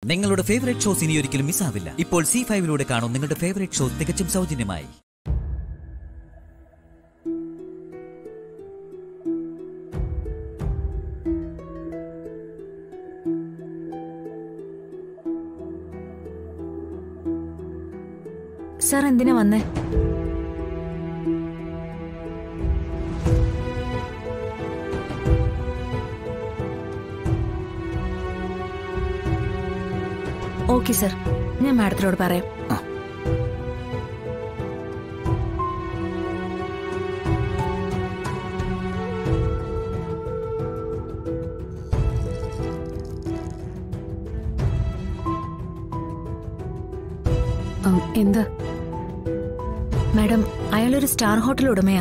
നിങ്ങളുടെ favourite shows ഇനി ഒരിക്കലും മിസ്സാവില്ല ഇപ്പോൾ സി ഫൈവിലൂടെ കാണും നിങ്ങളുടെ ഫേവറേറ്റ് ഷോ തികച്ചും സൗജന്യമായി സാർ എന്തിനാ വന്നേ ഓക്കെ സർ ഞാൻ മാഡത്തിനോട് പറയാം ഉം, എന്താ മാഡം അയാളൊരു സ്റ്റാർ ഹോട്ടൽ ഉടമയാ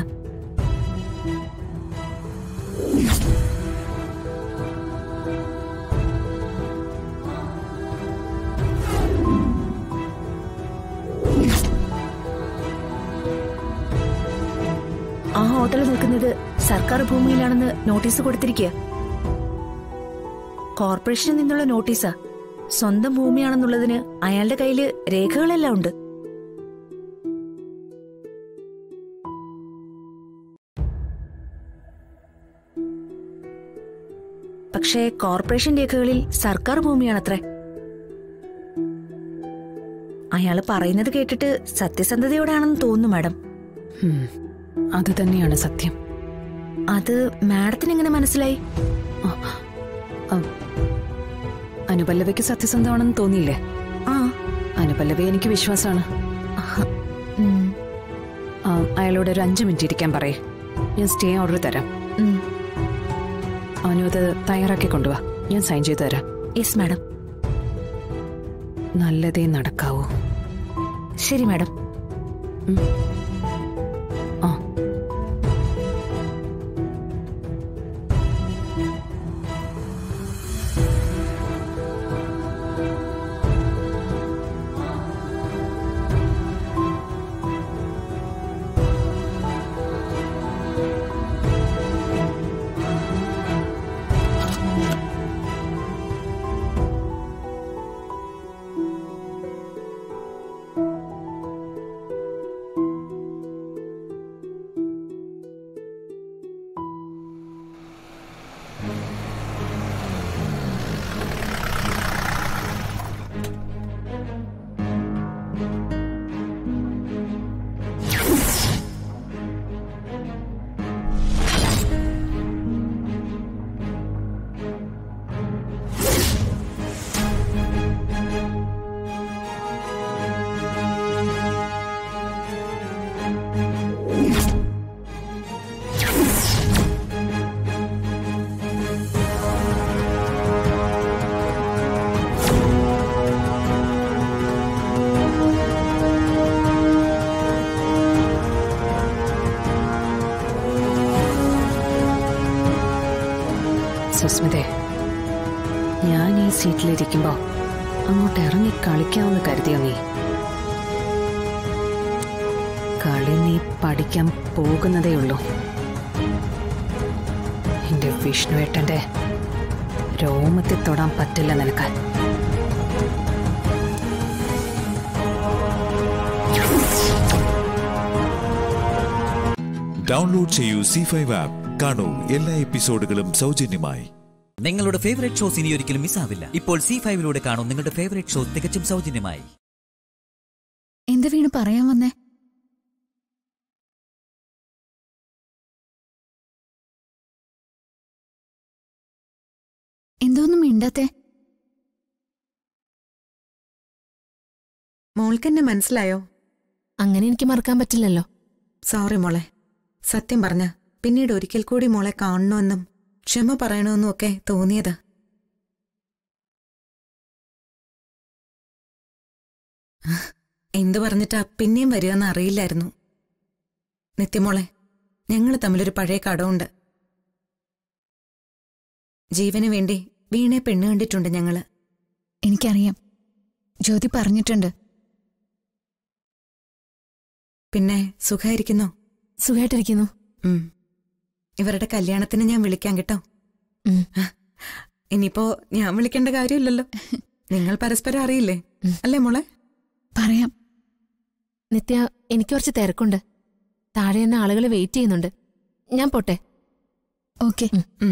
ആ ഹോട്ടൽ നിൽക്കുന്നത് സർക്കാർ ഭൂമിയിലാണെന്ന് നോട്ടീസ് കൊടുത്തിരിക്കുക കോർപ്പറേഷനിൽ നിന്നുള്ള നോട്ടീസാ സ്വന്തം ഭൂമിയാണെന്നുള്ളതിന് അയാളുടെ കയ്യില് രേഖകളെല്ലാം ഉണ്ട് പക്ഷേ കോർപ്പറേഷൻ രേഖകളിൽ സർക്കാർ ഭൂമിയാണത്രേ അയാള് പറയുന്നത് കേട്ടിട്ട് സത്യസന്ധതയോടാണെന്ന് തോന്നുന്നു മാഡം ഉം, അത് തന്നെയാണ് സത്യം അത് മാഡത്തിന് എങ്ങനെ മനസ്സിലായി ഉം, അനുപല്ലവിക്ക് സത്യസന്ധമാണെന്ന് തോന്നിയില്ലേ ആ അനുപല്ലവി എനിക്ക് വിശ്വാസമാണ് ഉം, ആ, അയാളോട് ഒരു അഞ്ചു മിനിറ്റ് ഇരിക്കാൻ പറയേ ഞാൻ സ്റ്റേ ഓർഡർ തരാം ഉം. അവനും അത് തയ്യാറാക്കി കൊണ്ടുവാ ഞാൻ സൈൻ ചെയ്തു തരാം യെസ് മാഡം നല്ലതേ നടക്കാവൂ ശരി മാഡം ആ സുസ്മിതേ ഞാൻ ഈ സീറ്റിലിരിക്കുമ്പോ അങ്ങോട്ട് ഇറങ്ങി കളിക്കാമെന്ന് കരുതിയോ നീ കളി നീ പഠിക്കാൻ പോകുന്നതേ ഉള്ളൂ എന്റെ വിഷ്ണുവേട്ടന്റെ രോമത്തിൽ തൊടാൻ പറ്റില്ല നിനക്ക് ഡൗൺലോഡ് ചെയ്യൂ സി ഫൈവ് ആപ്പ് കാണൂ എല്ലാ എപ്പിസോഡുകളും സൗജന്യമായി നിങ്ങളുടെ ഫേവറേറ്റ് ഷോസ് ഇനി ഒരിക്കലും മിസ്സാവില്ല ഇപ്പോൾ സി ഫൈവിലൂടെ കാണും നിങ്ങളുടെ ഫേവറേറ്റ് ഷോ തികച്ചും സൗജന്യമായി എന്ത് വീണ് പറയാൻ വന്നേ എന്തോന്നും മിണ്ടാത്തെ മോൾക്കെന്നെ മനസ്സിലായോ അങ്ങനെ എനിക്ക് മറക്കാൻ പറ്റില്ലല്ലോ സോറി മോളെ സത്യം പറഞ്ഞ പിന്നീട് ഒരിക്കൽ കൂടി മോളെ കാണണമെന്നും ക്ഷമ പറയണമെന്നും ഒക്കെ തോന്നിയത് എന്തു പറഞ്ഞിട്ടാ പിന്നെയും വരികയെന്ന് അറിയില്ലായിരുന്നു നിത്യമോളെ ഞങ്ങൾ തമ്മിലൊരു പഴയ കടമുണ്ട് ജീവന് വേണ്ടി വീണെ പെണ്ണ് കണ്ടിട്ടുണ്ട് ഞങ്ങള് എനിക്കറിയാം ജ്യോതി പറഞ്ഞിട്ടുണ്ട് പിന്നെ സുഖായിരിക്കുന്നോ സുഖമായിട്ടിരിക്കുന്നു ഉം. ഇവരുടെ കല്യാണത്തിന് ഞാൻ വിളിക്കാം കേട്ടോ ഉം. ഇനിയിപ്പോ ഞാൻ വിളിക്കേണ്ട കാര്യമില്ലല്ലോ നിങ്ങൾ പരസ്പരം അറിയില്ലേ ഉം. അല്ലേ മോളെ പറയാം നിത്യ എനിക്ക് കുറച്ച് തിരക്കുണ്ട് താഴെ തന്നെ ആളുകൾ വെയിറ്റ് ചെയ്യുന്നുണ്ട് ഞാൻ പോട്ടെ ഓക്കെ ഉം.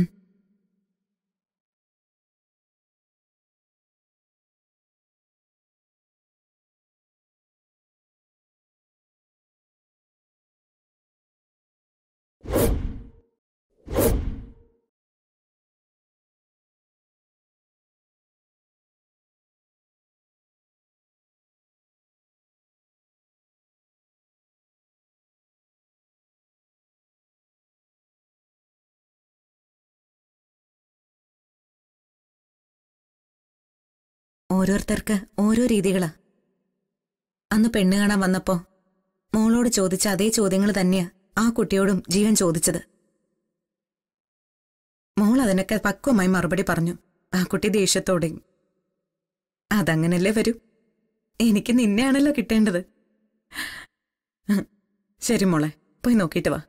ഓരോരുത്തർക്ക് ഓരോ രീതികളാ അന്ന് പെണ്ണ് കാണാൻ വന്നപ്പോ മോളോട് ചോദിച്ച അതേ ചോദ്യങ്ങൾ തന്നെയാ ആ കുട്ടിയോടും ജീവൻ ചോദിച്ചത് മോൾ അതിനൊക്കെ പക്വമായി മറുപടി പറഞ്ഞു ആ കുട്ടി ദേഷ്യത്തോടെ അതങ്ങനല്ലേ വരൂ എനിക്ക് നിന്നെയാണല്ലോ കിട്ടേണ്ടത് ശരി മോളെ പോയി നോക്കിയിട്ട് വാ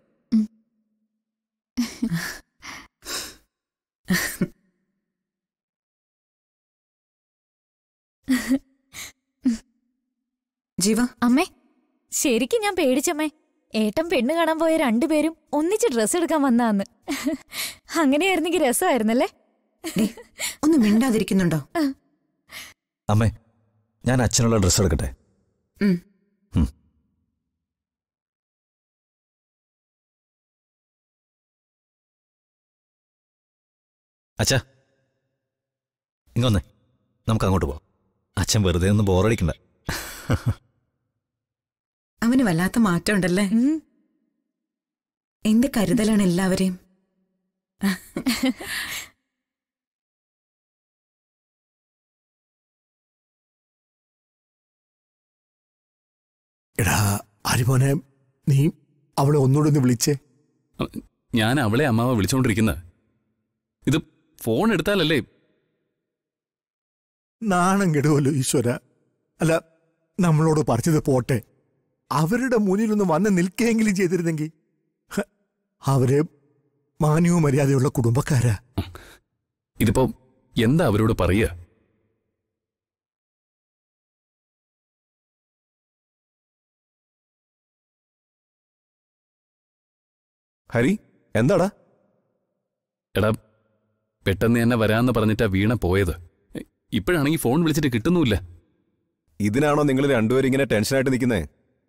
ജീവ അമ്മേ ശരിക്കും ഞാൻ പേടിച്ചമ്മേ ഏട്ടൻ പെണ്ണ് കാണാൻ പോയ രണ്ടുപേരും ഒന്നിച്ച് ഡ്രസ്സ് എടുക്കാൻ വന്നാന്ന് അങ്ങനെയായിരുന്നെങ്കിൽ രസമായിരുന്നല്ലേ ഡേ, ഒന്ന് മിണ്ടാതിരിക്കുന്നുണ്ടോ അമ്മേ ഞാൻ അച്ഛനുള്ള ഡ്രസ്സ് എടുക്കട്ടെ ഉം. ഉം. അച്ഛാ ഇങ്ങൊന്നേ നമുക്ക് അങ്ങോട്ട് പോവാം അച്ഛൻ വെറുതെ ഒന്ന് ബോറടിക്കണ്ട അവന് വല്ലാത്ത മാറ്റമുണ്ടല്ലേ ഉം. എന്റെ കരുതലാണ് എല്ലാവരെയും എടാ അരിമോനെ നീ അവളെ ഒന്നുകൂടെ ഒന്ന് വിളിച്ചേ ഞാൻ അവളെ അമ്മാവ വിളിച്ചോണ്ടിരിക്കുന്നത് ഇത് ഫോൺ എടുത്താലല്ലേ നാണം കെടുവല്ലോ ഈശ്വര അല്ല നമ്മളോട് പറഞ്ഞത് പോട്ടെ അവരുടെ മുന്നിലൊന്ന് വന്ന് നിൽക്കുകയെങ്കിലും ചെയ്തിരുന്നെങ്കിൽ ഹ, അവര് മാന്യവും മര്യാദയുള്ള കുടുംബക്കാരാ ഇതിപ്പോ എന്താ അവരോട് പറയുക ഹരി എന്താടാ എടാ പെട്ടെന്ന് എന്നെ വരാന്ന് പറഞ്ഞിട്ടാ വീണ പോയത് ഇപ്പോഴാണെങ്കിൽ ഫോൺ വിളിച്ചിട്ട് കിട്ടുന്നുമില്ല ഇതിനാണോ നിങ്ങൾ രണ്ടുപേരും ഇങ്ങനെ ടെൻഷനായിട്ട് നിൽക്കുന്നേ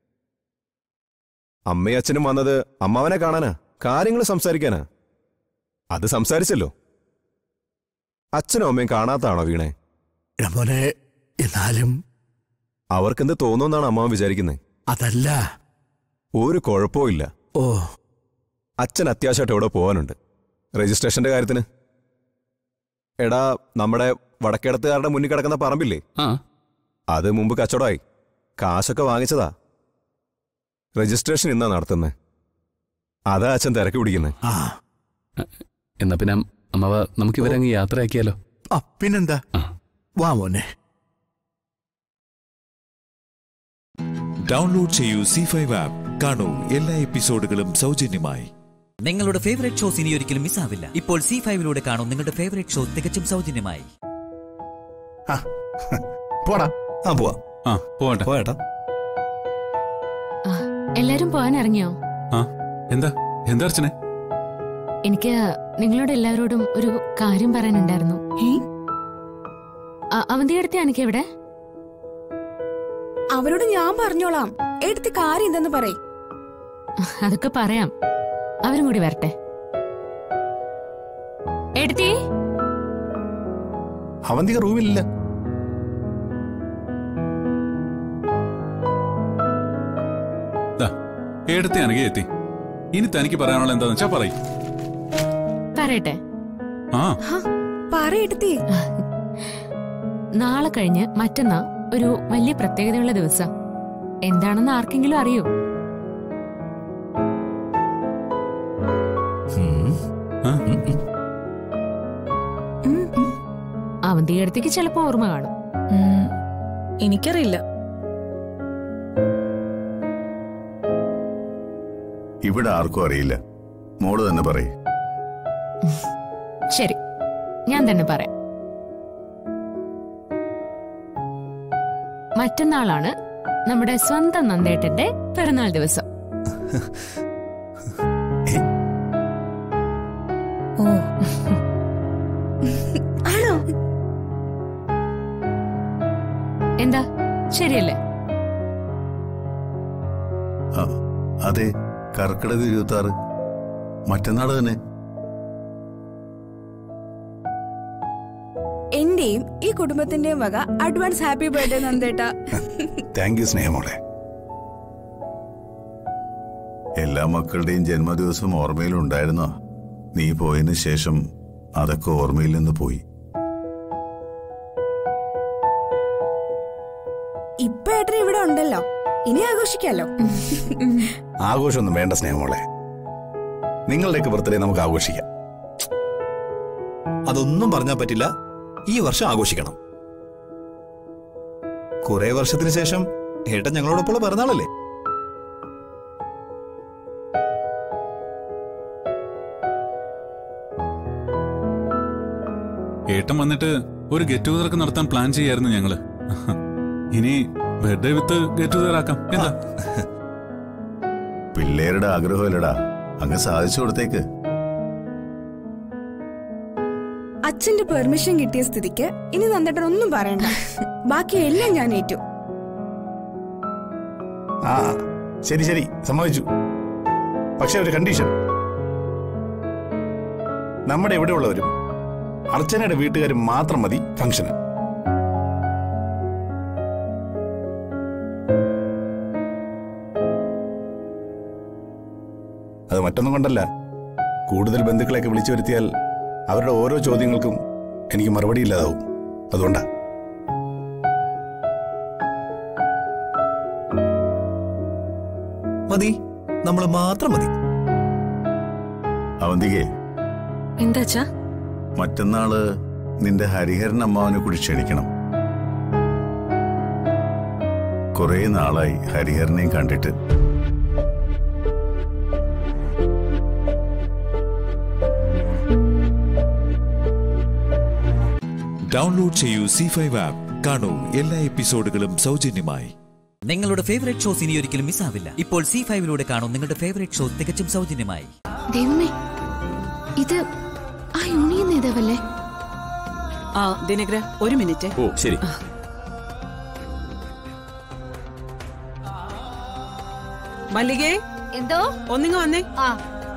അമ്മയും അച്ഛനും വന്നത് അമ്മാവനെ കാണാനാ കാര്യങ്ങൾ സംസാരിക്കാനാ അത് സംസാരിച്ചല്ലോ അച്ഛനും അമ്മയും കാണാത്താണോ വീണേ എടാ മോനെ എന്നാലും അവർക്കെന്ത് തോന്നുമെന്നാണ് അമ്മാവൻ വിചാരിക്കുന്നത് അതല്ല ഒരു കുഴപ്പവും ഇല്ല ഓ അച്ഛൻ അത്യാവശ്യമായിട്ട് എവിടെ പോകാനുണ്ട് രജിസ്ട്രേഷന്റെ കാര്യത്തിന് എടാ നമ്മുടെ വടക്കേടത്തുകാരുടെ മുന്നിൽ കിടക്കുന്ന പറമ്പില്ലേ ആ അത് മുമ്പ് കച്ചവടമായി കാശൊക്കെ വാങ്ങിച്ചതാ രജിസ്ട്രേഷൻ ഇന്നാ നടത്തുന്നത് അതാ അച്ഛൻ തിരക്ക് പിടിക്കുന്നത് ആ എന്നാ പിന്നെ അമ്മാവ നമുക്ക് ഇവരെ അങ്ങ് യാത്രയാക്കിയാലോ ആ പിന്നെന്താ ആ. വാ മോനെ ഡൗൺലോഡ് ചെയ്യൂ സി ഫൈവ് ആപ്പ് കാണൂ എല്ലാ എപ്പിസോഡുകളും സൗജന്യമായി നിങ്ങളുടെ ഫേവറേറ്റ് ഷോസ് ഇനി ഒരിക്കലും മിസ്സാവില്ല ഇപ്പോൾ സി ഫൈവിലൂടെ കാണും നിങ്ങളുടെ ഫേവറേറ്റ് ഷോ തികച്ചും സൗജന്യമായി പോടാ ആ പോവാ ആ പോകട്ടെ പോയേട്ടാ എല്ലാരും പോകാൻ ഇറങ്ങിയോ ആ എന്താ എന്താ അർച്ചനെ എനിക്ക് നിങ്ങളോട് എല്ലാവരോടും ഒരു കാര്യം പറയാനുണ്ടായിരുന്നു അവന്തിയടുത്ത് എനിക്ക് എവിടെ അവരോട് ഞാൻ പറഞ്ഞോളാം എടുത്ത് കാര്യം എന്തെന്ന് പറയും അതൊക്കെ പറയാം അവരും കൂടി വരട്ടെ എടുത്തേ അവന്തിക റൂമിലില്ല എടുത്ത് അനകെ എത്തി ഇനി തനിക്ക് പറയാനുള്ള എന്താന്ന് വെച്ചാ പറയും പറയട്ടെ ആ പറയെടുത്തേ നാളെ കഴിഞ്ഞ് മറ്റന്നാ ഒരു വലിയ പ്രത്യേകതയുള്ള ദിവസം എന്താണെന്ന് ആർക്കെങ്കിലും അറിയോ ഉം. ആ? അവന്തിയടുത്തേക്ക് ചിലപ്പോ ഓർമ്മ കാണും എനിക്കറിയില്ല ഇവിടെ ആർക്കും അറിയില്ല മോള് തന്നെ പറയും ശരി ഞാൻ തന്നെ പറയാം മറ്റന്നാളാണ് നമ്മുടെ സ്വന്തം നന്ദേട്ടന്റെ പിറന്നാൾ ദിവസം ഓ ആണോ എന്താ ശരിയല്ലേ ആ, അതെ കർക്കിടക ഇരുപത്തി ആറ് മറ്റന്നാൾ തന്നെ എന്റെയും ഈ കുടുംബത്തിന്റെയും വക അഡ്വാൻസ് ഹാപ്പി ബർത്ത്ഡേ നന്ദേട്ടാ താങ്ക് യു സ്നേഹമോളെ എല്ലാ മക്കളുടെയും ജന്മദിവസം ഓർമ്മയിലുണ്ടായിരുന്നോ നീ പോയതിനു ശേഷം അതൊക്കെ ഓർമ്മയിൽ നിന്ന് പോയി ഇപ്പൊ ഏട്ടൻ ഇവിടെ ഉണ്ടല്ലോ ഇനി ആഘോഷിക്കാലോ ആഘോഷമൊന്നും വേണ്ട സ്നേഹമോളെ നിങ്ങളുടെയൊക്കെ ബർത്ത്ഡേ നമുക്ക് ആഘോഷിക്കാം അതൊന്നും പറഞ്ഞാൽ പറ്റില്ല ഈ വർഷം ആഘോഷിക്കണം കുറെ വർഷത്തിന് ശേഷം ഏട്ടൻ ഞങ്ങളോടൊപ്പമുള്ള പിറന്നാളല്ലേ ഏട്ടൻ വന്നിട്ട് ഒരു ഗെറ്റ് ടുഗദർ നടത്താൻ പ്ലാൻ ചെയ്യായിരുന്നു ഞങ്ങള് ഇനി ബർത്ത്ഡേ വിത്ത് ഗെറ്റ് ടുഗദർ ആക്കാം എന്താ പിള്ളേരുടെ ആഗ്രഹമല്ലടാ അങ്ങ് സാധിച്ചു കൊടുത്തേക്ക് അച്ഛന്റെ പെർമിഷൻ കിട്ടിയ സ്ഥിതിക്ക് ഇനി നന്ദേട്ടൻ ഒന്നും പറയണ്ട ബാക്കി എല്ലാം ഞാൻ ഏറ്റു ആ ശരി ശരി സമ്മതിച്ചു പക്ഷെ ഒരു കണ്ടീഷൻ നമ്മുടെ ഇവിടെയുള്ളവരും അർച്ചനയുടെ വീട്ടുകാരും മാത്രം മതി ഫംഗ്ഷന് അത് മറ്റൊന്നും കൊണ്ടല്ല കൂടുതൽ ബന്ധുക്കളെയൊക്കെ വിളിച്ചു വരുത്തിയാൽ അവരുടെ ഓരോ ചോദ്യങ്ങൾക്കും എനിക്ക് മറുപടി ഇല്ലാതാവും അതുകൊണ്ടാ മതി നമ്മൾ മാത്രം മതി അവന്തികെ എന്താച്ചാ മറ്റന്നാള് നിന്റെ ഹരിഹരൻ അമ്മാവനെ കൂടി ക്ഷണിക്കണം കുറെ നാളായി ഹരിഹരനെയും കണ്ടിട്ട് ഡൗൺലോഡ് ചെയ്യൂ സി ഫൈവ് ആപ്പ് കാണൂ എല്ലാ എപ്പിസോഡുകളും സൗജന്യമായി നിങ്ങളുടെ ഫേവറേറ്റ് ഷോസ് ഇനി ഒരിക്കലും മിസ്സാവില്ല ഇപ്പോൾ സി ഫൈവിലൂടെ കാണും നിങ്ങളുടെ ഫേവറേറ്റ് ഷോ തികച്ചും സൗജന്യമായി ദൈവമേ ഇത് ആ യൂണിയൻ നേതാവല്ലേ ആ ദിനഗ്ര ഒരു മിനിറ്റ് ഓ ശരി മല്ലികേ എന്തോ ഒന്നിങ്ങ് വന്നേ ആ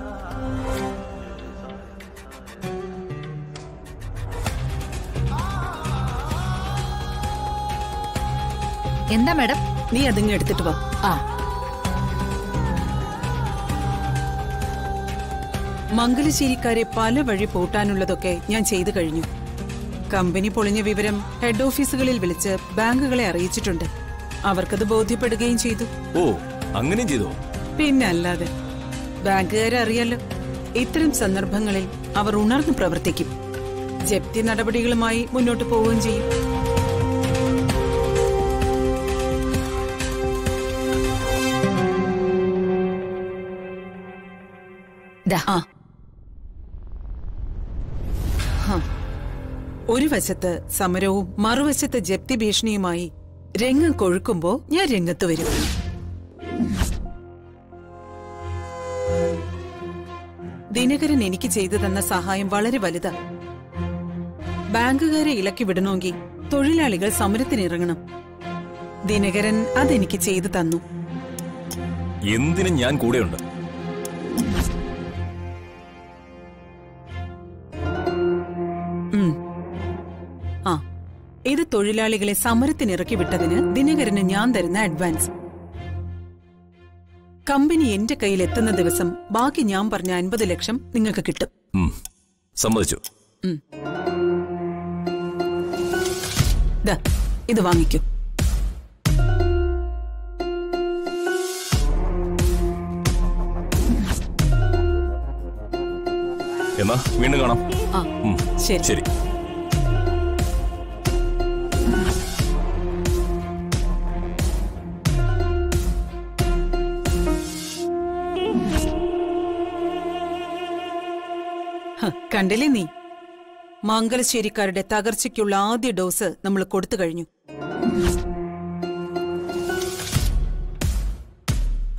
എന്താ മാഡം നീ അതിങ്ങ് എടുത്തിട്ട് വാ ആ മംഗലശ്ശേരിക്കാരെ പല വഴി പൂട്ടാനുള്ളതൊക്കെ ഞാൻ ചെയ്തു കഴിഞ്ഞു കമ്പനി പൊളിഞ്ഞ വിവരം ഹെഡ് ഓഫീസുകളിൽ വിളിച്ച് ബാങ്കുകളെ അറിയിച്ചിട്ടുണ്ട് അവർക്കത് ബോധ്യപ്പെടുകയും ചെയ്തു ഓ അങ്ങനെയും ചെയ്തോ പിന്നെ അല്ലാതെ ബാങ്കുകാരെ അറിയാലോ ഇത്തരം സന്ദർഭങ്ങളിൽ അവർ ഉണർന്നു പ്രവർത്തിക്കും ജപ്തി നടപടികളുമായി മുന്നോട്ട് പോവുകയും ചെയ്യും ആ. ഹ. ഒരു വശത്ത് സമരവും മറുവശത്ത് ജപ്തി ഭീഷണിയുമായി രംഗം കൊഴുക്കുമ്പോ ഞാൻ രംഗത്ത് വരും ദിനകരൻ എനിക്ക് ചെയ്തു തന്ന സഹായം വളരെ വലുതാ ബാങ്കുകാരെ ഇളക്കി വിടണമെങ്കിൽ തൊഴിലാളികൾ സമരത്തിനിറങ്ങണം ദിനകരൻ അതെനിക്ക് ചെയ്തു തന്നു എന്തിനും ഞാൻ കൂടെയുണ്ട് ഉം. ആ ഇത് തൊഴിലാളികളെ സമരത്തിനിറക്കി വിട്ടതിന് ദിനകരന് ഞാൻ തരുന്ന അഡ്വാൻസ് കമ്പനി എന്റെ കയ്യിൽ എത്തുന്ന ദിവസം ബാക്കി ഞാൻ പറഞ്ഞ അൻപത് ലക്ഷം നിങ്ങൾക്ക് കിട്ടും ഉം, സമ്മതിച്ചു ഉം. ദാ, ഇത് വാങ്ങിക്കൂ എന്നാ വീണ്ടും കാണാം ആ ഉം, ശരി ശരി ഹ, കണ്ടില്ലേ നീ മാങ്കലശ്ശേരിക്കാരുടെ തകർച്ചയ്ക്കുള്ള ആദ്യ ഡോസ് നമ്മൾ കൊടുത്തു കഴിഞ്ഞു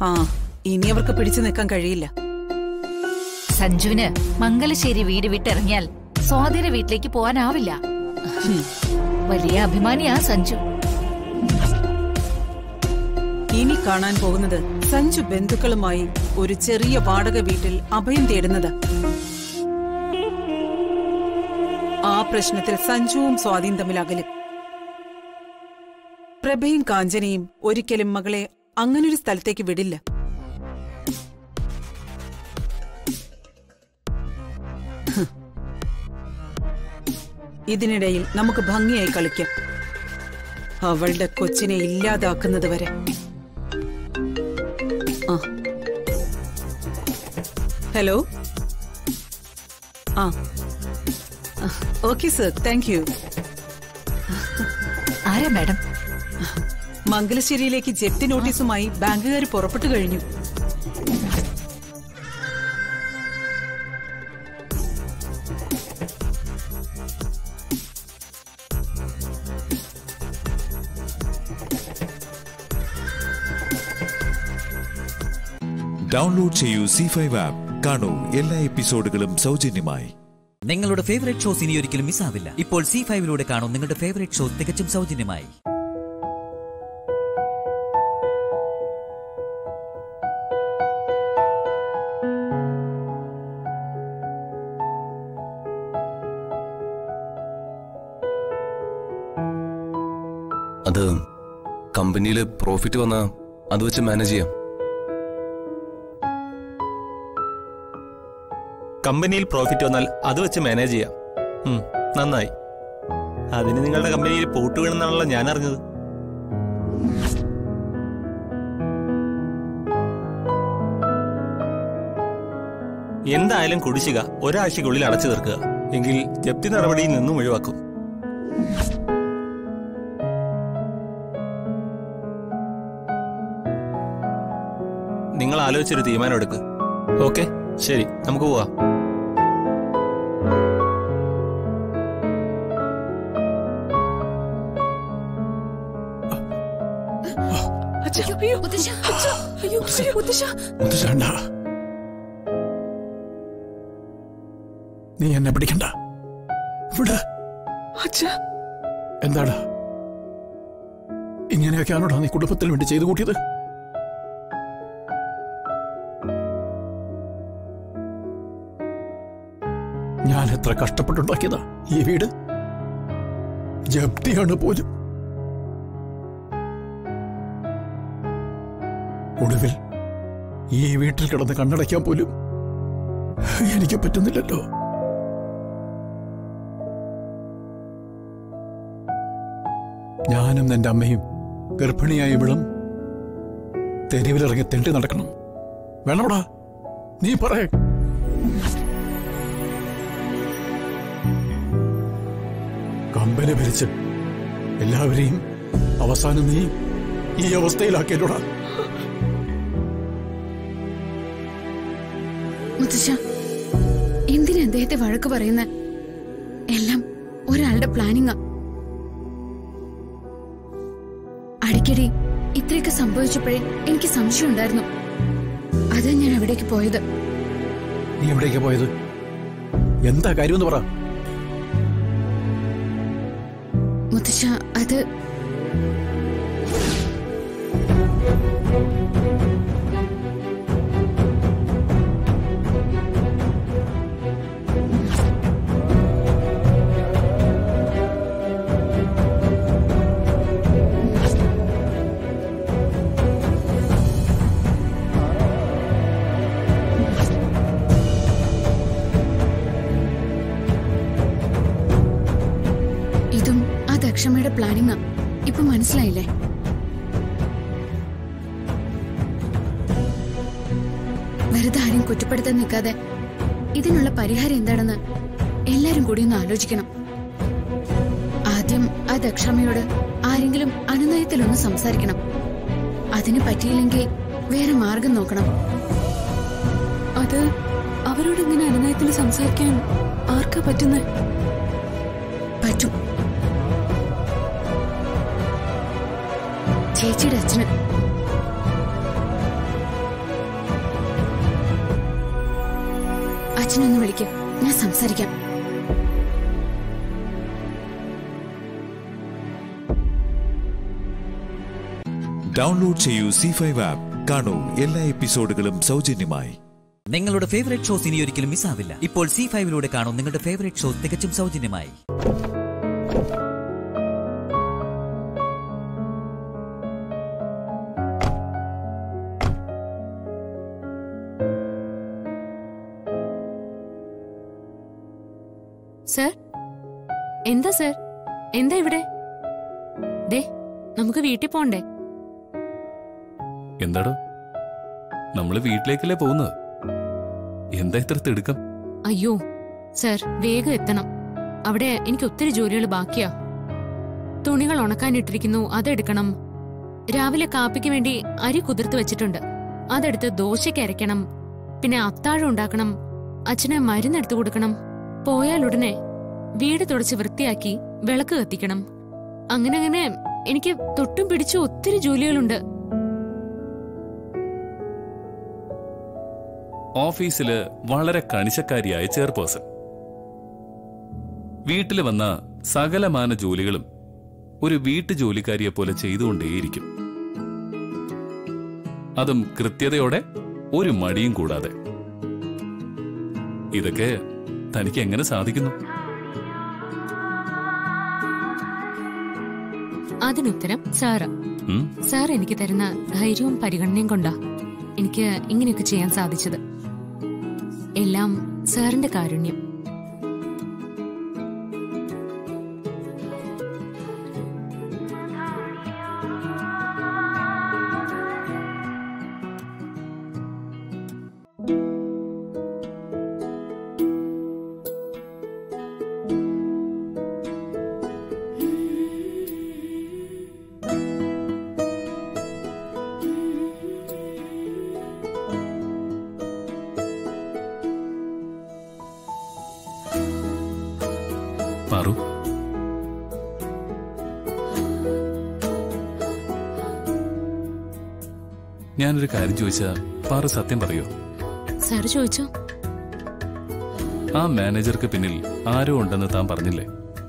ആ ഇനി അവർക്ക് പിടിച്ചു നിൽക്കാൻ കഴിയില്ല സഞ്ജുവിന് മംഗലശ്ശേരി വീട് വിട്ടിറങ്ങിയാൽ സ്വാതിയുടെ വീട്ടിലേക്ക് പോകാനാവില്ല വലിയ അഭിമാനിയാ സഞ്ജു ഇനി കാണാൻ പോകുന്നത് സഞ്ജു ബന്ധുക്കളുമായി ഒരു ചെറിയ വാടക വീട്ടിൽ അഭയം തേടുന്നത് ആ പ്രശ്നത്തിൽ സഞ്ജുവും സ്വാധീൻ തമ്മിൽ അകലും പ്രഭയും കാഞ്ചനയും ഒരിക്കലും മകളെ അങ്ങനൊരു സ്ഥലത്തേക്ക് വിടില്ല ഹ്. ഇതിനിടയിൽ നമുക്ക് ഭംഗിയായി കളിക്കാം അവളുടെ കൊച്ചിനെ ഇല്ലാതാക്കുന്നത് വരെ ആ ഹലോ ആ ഓക്കെ സർ താങ്ക് യു ആരാ മാഡം മംഗലശ്ശേരിയിലേക്ക് ജപ്തി നോട്ടീസുമായി ബാങ്കുകാർ പുറപ്പെട്ടു കഴിഞ്ഞു ഡൗൺലോഡ് ചെയ്യൂ സി ഫൈവ് ആപ്പ് കാണൂ എല്ലാ എപ്പിസോഡുകളും സൗജന്യമായി നിങ്ങളുടെ ഫേവറേറ്റ് ഷോസ് ഇനി ഒരിക്കലും മിസ്സാവില്ല ഇപ്പോൾ സി ഫൈവിലൂടെ കാണൂ നിങ്ങളുടെ ഫേവറേറ്റ് ഷോ തികച്ചും സൗജന്യമായി അത് കമ്പനിയിൽ പ്രോഫിറ്റ് വന്ന അത് വെച്ച് മാനേജ് ചെയ്യാം കമ്പനിയിൽ പ്രോഫിറ്റ് വന്നാൽ അത് വെച്ച് മാനേജ് ചെയ്യാം ഉം, നന്നായി അതിന് നിങ്ങളുടെ കമ്പനിയിൽ പൂട്ട് വീണെന്നാണല്ലോ ഞാൻ അറിഞ്ഞത് എന്തായാലും കുടിശ്ശിക ഒരാഴ്ചയ്ക്കുള്ളിൽ അടച്ചു തീർക്കുക എങ്കിൽ ജപ്തി നടപടിയിൽ നിന്നും ഒഴിവാക്കും നിങ്ങൾ ആലോചിച്ചൊരു തീരുമാനം എടുക്ക് ഓക്കെ ശരി നമുക്ക് പോവാം മുത്തശ്ശാണ്ട നീ എന്നെ പിടിക്കണ്ട വിട് എന്താണ് ഇങ്ങനെയൊക്കെയാണോടാ നീ കുടുംബത്തിന് വേണ്ടി ചെയ്തു കൂട്ടിയത് ഞാൻ എത്ര കഷ്ടപ്പെട്ടുണ്ടാക്കിയതാ ഈ വീട് ജപ്തിയാണ് പോലും ഒടുവിൽ ഈ വീട്ടിൽ കിടന്ന് കണ്ണടയ്ക്കാൻ പോലും എനിക്ക് പറ്റുന്നില്ലല്ലോ ഞാനും എന്റെ അമ്മയും ഗർഭിണിയായ ഇവളും തെരുവിലിറങ്ങി തെണ്ടി നടക്കണം വേണോടാ നീ പറയേ കമ്പനി ഭരിച്ച് എല്ലാവരെയും അവസാനം നീ ഈ അവസ്ഥയിലാക്കിയല്ലോടാ മുത്തശ്ശ എന്തിനാ അദ്ദേഹത്തെ വഴക്ക് പറയുന്ന എല്ലാം ഒരാളുടെ പ്ലാനിങ്ങാ അടിക്കടി ഇത്രയൊക്കെ സംഭവിച്ചപ്പോഴേ എനിക്ക് സംശയം ഉണ്ടായിരുന്നു അതാ ഞാൻ അവിടേക്ക് പോയത് നീ എവിടേക്കാ പോയത് എന്താ കാര്യമെന്ന് പറ മുത്തശ്ശ അത് ഇതും ആ ദക്ഷമയുടെ പ്ലാനിങ്ങാ ഇപ്പൊ മനസ്സിലായില്ലേ വെറുതെ ആരും കുറ്റപ്പെടുത്താൻ നിൽക്കാതെ ഇതിനുള്ള പരിഹാരം എന്താണെന്ന് എല്ലാരും കൂടി ഒന്ന് ആലോചിക്കണം ആദ്യം ആ ദക്ഷമയോട് ആരെങ്കിലും അനുനയത്തിലൊന്ന് സംസാരിക്കണം അതിന് പറ്റിയില്ലെങ്കിൽ വേറെ മാർഗം നോക്കണം അത് അവരോട് ഇങ്ങനെ അനുനയത്തിൽ സംസാരിക്കാൻ ആർക്കാ പറ്റുന്നത് പറ്റും ചേച്ചിയുടെ അച്ഛന് അച്ഛനൊന്ന് വിളിക്കും ഞാൻ സംസാരിക്കാം ഡൗൺലോഡ് ചെയ്യൂ സി ഫൈവ് ആപ്പ് കാണൂ എല്ലാ എപ്പിസോഡുകളും സൗജന്യമായി നിങ്ങളുടെ ഫേവറേറ്റ് ഷോസ് ഇനി ഒരിക്കലും മിസ്സാവില്ല ഇപ്പോൾ സി ഫൈവിലൂടെ കാണും നിങ്ങളുടെ ഫേവറേറ്റ് ഷോ തികച്ചും സൗജന്യമായി സർ എന്താ സർ എന്താ ഇവിടെ ദേ നമുക്ക് വീട്ടിൽ പോണ്ടേ എന്താടോ നമ്മള് വീട്ടിലേക്കല്ലേ പോകുന്നത് എന്താ ഇത്ര തിടുക്കം അയ്യോ സർ വേഗം എത്തണം അവിടെ എനിക്ക് ഒത്തിരി ജോലികൾ ബാക്കിയാ തുണികൾ ഉണക്കാനിട്ടിരിക്കുന്നു അതെടുക്കണം രാവിലെ കാപ്പിക്ക് വേണ്ടി അരി കുതിർത്ത് വെച്ചിട്ടുണ്ട് അതെടുത്ത് ദോശയ്ക്ക് അരയ്ക്കണം പിന്നെ അത്താഴം ഉണ്ടാക്കണം അച്ഛന് മരുന്നെടുത്തു കൊടുക്കണം പോയാൽ ഉടനെ വീട് തുടച്ച് വൃത്തിയാക്കി വിളക്ക് കത്തിക്കണം അങ്ങനെ അങ്ങനെ എനിക്ക് തൊട്ടും പിടിച്ചു ഒത്തിരി ജോലികളുണ്ട് ഓഫീസില് വളരെ കണിശക്കാരിയായ ചെയർപേഴ്സൺ വീട്ടിൽ വന്ന സകലമാന ജോലികളും ഒരു വീട്ടു ജോലിക്കാരിയെ പോലെ ചെയ്തുകൊണ്ടേയിരിക്കും അതും കൃത്യതയോടെ ഒരു മടിയും കൂടാതെ ഇതൊക്കെ തനിക്ക് എങ്ങനെ സാധിക്കുന്നു അതിനുത്തരം സാറ് ഉം? സാർ എനിക്ക് തരുന്ന ധൈര്യവും പരിഗണനയും കൊണ്ടാ എനിക്ക് ഇങ്ങനെയൊക്കെ ചെയ്യാൻ സാധിച്ചത് എല്ലാം സാറിന്റെ കാരുണ്യം പാറു ഞാനൊരു കാര്യം ചോദിച്ചാ പാറു സത്യം പറയോ സാർ ചോദിച്ചോ ആ മാനേജർക്ക് പിന്നിൽ ആരോ ഉണ്ടെന്ന് താൻ പറഞ്ഞില്ലേ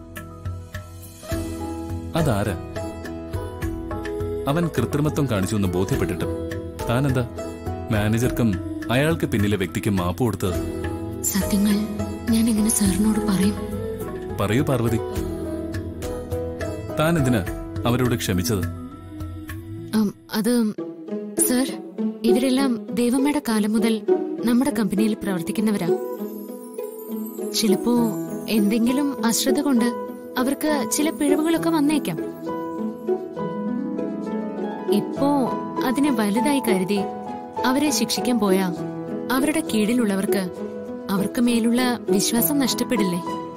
അതാരാ അവൻ കൃത്രിമത്വം കാണിച്ചു എന്ന് ബോധ്യപ്പെട്ടിട്ടും താനെന്താ മാനേജർക്കും അയാൾക്ക് പിന്നിലെ വ്യക്തിക്കും മാപ്പ് കൊടുത്തത് സത്യങ്ങൾ ഞാൻ എങ്ങനെ സാറിനോട് പറയും പറയൂ പാർവതി താൻ എന്തിനാ അവരോട് ക്ഷമിച്ചത് ഉം, അത് സർ ഇവരെല്ലാം ദേവമ്മയുടെ കാലം മുതൽ നമ്മുടെ കമ്പനിയിൽ പ്രവർത്തിക്കുന്നവരാ ചിലപ്പോ എന്തെങ്കിലും അശ്രദ്ധ കൊണ്ട് അവർക്ക് ചില പിഴവുകളൊക്കെ വന്നേക്കാം ഇപ്പോ അതിനെ വലുതായി കരുതി അവരെ ശിക്ഷിക്കാൻ പോയാ അവരുടെ കീഴിലുള്ളവർക്ക് അവർക്ക് മേലുള്ള വിശ്വാസം നഷ്ടപ്പെടില്ലേ